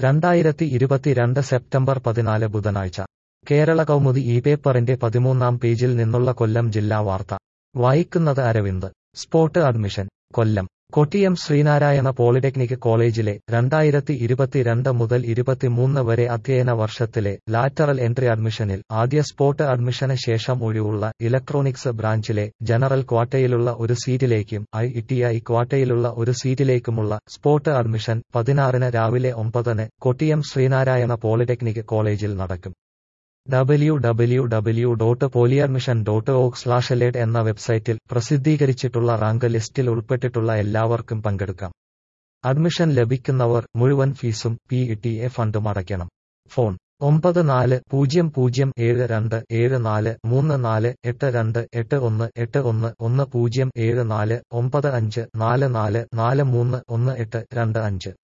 രണ്ടായിരത്തി ഇരുപത്തിരണ്ട് സെപ്റ്റംബർ പതിനാല് ബുധനാഴ്ച കേരള കൗമുദി ഈ പേപ്പറിന്റെ പതിമൂന്നാം പേജിൽ നിന്നുള്ള കൊല്ലം ജില്ലാ വാർത്ത വായിക്കുന്നത് Aravind spot admission Kollam Kottiyam Sreenarayana polytechnic കോളേജിലെ രണ്ടായിരത്തി ഇരുപത്തിരണ്ട് മുതൽ ഇരുപത്തിമൂന്ന് വരെ അധ്യയന വർഷത്തിലെ ലാറ്ററൽ എൻട്രി അഡ്മിഷനിൽ ആദ്യ സ്പോട്ട് അഡ്മിഷന് ശേഷം ഒഴിവുള്ള ഇലക്ട്രോണിക്സ് ബ്രാഞ്ചിലെ ജനറൽ ക്വാട്ടയിലുള്ള ഒരു സീറ്റിലേക്കും ഐ ടി ഐ ക്വാട്ടയിലുള്ള ഒരു സീറ്റിലേക്കുമുള്ള സ്പോട്ട് അഡ്മിഷൻ പതിനാറിന് രാവിലെ ഒമ്പതിന് കൊട്ടിയം ശ്രീനാരായണ പോളിടെക്നിക് കോളേജിൽ നടക്കും W W W dot poly admission dot org slash ലേഡ് എന്ന വെബ്സൈറ്റിൽ പ്രസിദ്ധീകരിച്ചിട്ടുള്ള റാങ്ക് ലിസ്റ്റിൽ ഉൾപ്പെട്ടിട്ടുള്ള എല്ലാവർക്കും പങ്കെടുക്കാം അഡ്മിഷൻ ലഭിക്കുന്നവർ മുഴുവൻ ഫീസും പി ടി എ ഫണ്ടും അടയ്ക്കണം ഫോൺ ഒമ്പത് നാല് പൂജ്യം പൂജ്യം ഏഴ് രണ്ട് ഏഴ് നാല് മൂന്ന് നാല് എട്ട് രണ്ട് എട്ട് ഒന്ന് എട്ട് ഒന്ന് ഒന്ന് പൂജ്യം ഏഴ് നാല് ഒമ്പത് അഞ്ച് നാല് നാല് നാല് മൂന്ന് ഒന്ന് എട്ട് രണ്ട് അഞ്ച്